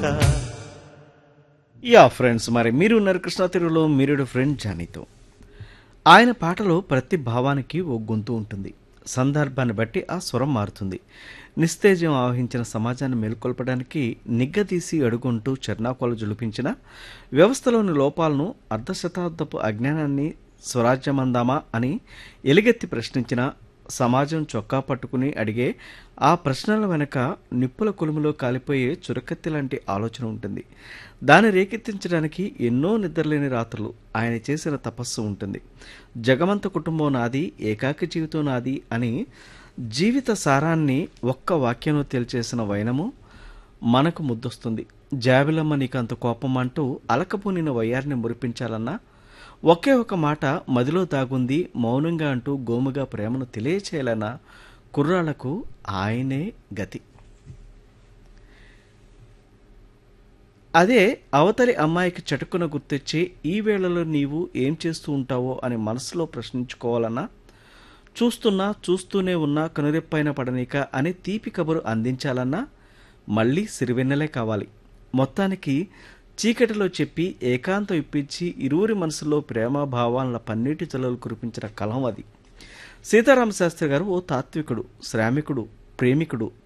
yeah friends మరి మీరు ఉన్నారు కృష్ణా తెలుగులో మీరు ఫ్రెండ్ జానీతో ఆయన పాటలో ప్రతి భావానికి ఓ గొంతు ఉంటుంది సందర్భాన్ని బట్టి ఆ స్వరం మారుతుంది నిస్తేజం ఆవహించిన సమాజాన్ని మేల్కొల్పడానికి నిగ్గదీసి అడుగుంటూ చెర్నాకోలు జులిపించిన వ్యవస్థలోని లోపాలను అర్ధశతాబ్దపు అజ్ఞానాన్ని స్వరాజ్యమందామా అని ఎలుగెత్తి ప్రశ్నించిన సమాజం చొక్కా పట్టుకుని అడిగే ఆ ప్రశ్నల వెనక నిప్పుల కొలుములో కాలిపోయే చురకత్తి లాంటి ఆలోచన ఉంటుంది దాన్ని రేకెత్తించడానికి ఎన్నో నిద్రలేని రాత్రులు ఆయన చేసిన తపస్సు ఉంటుంది జగమంత కుటుంబం నాది ఏకాకి జీవితం నాది అని జీవిత సారాన్ని ఒక్క వాక్యంలో తేల్చేసిన వైనము మనకు ముద్దొస్తుంది జాబిలమ్మ నీకు అంత కోపం అంటూ అలకపూనిన వయ్యారిని మురిపించాలన్నా ఒకే ఒక మాట మదిలో దాగుంది మౌనంగా అంటూ గోముగా ప్రేమను తెలియచేయాలన్న కుర్రాళ్లకు ఆయనే గతి అదే అవతలి అమ్మాయికి చటుకున గుర్తొచ్చి ఈ వేళలో నీవు ఏం చేస్తూ ఉంటావో అని మనసులో ప్రశ్నించుకోవాలన్నా చూస్తున్నా చూస్తూనే ఉన్నా కనురెప్పైన పడనీక అని తీపి కబురు అందించాలన్నా మళ్ళీ సిరివెన్నెలే కావాలి మొత్తానికి చీకటిలో చెప్పి ఏకాంతం ఇప్పించి ఇరువురి మనసులో ప్రేమ భావాల పన్నీటి చలలు కురిపించిన కలం అది సీతారామ శాస్త్రి గారు ఓ తాత్వికుడు శ్రామికుడు ప్రేమికుడు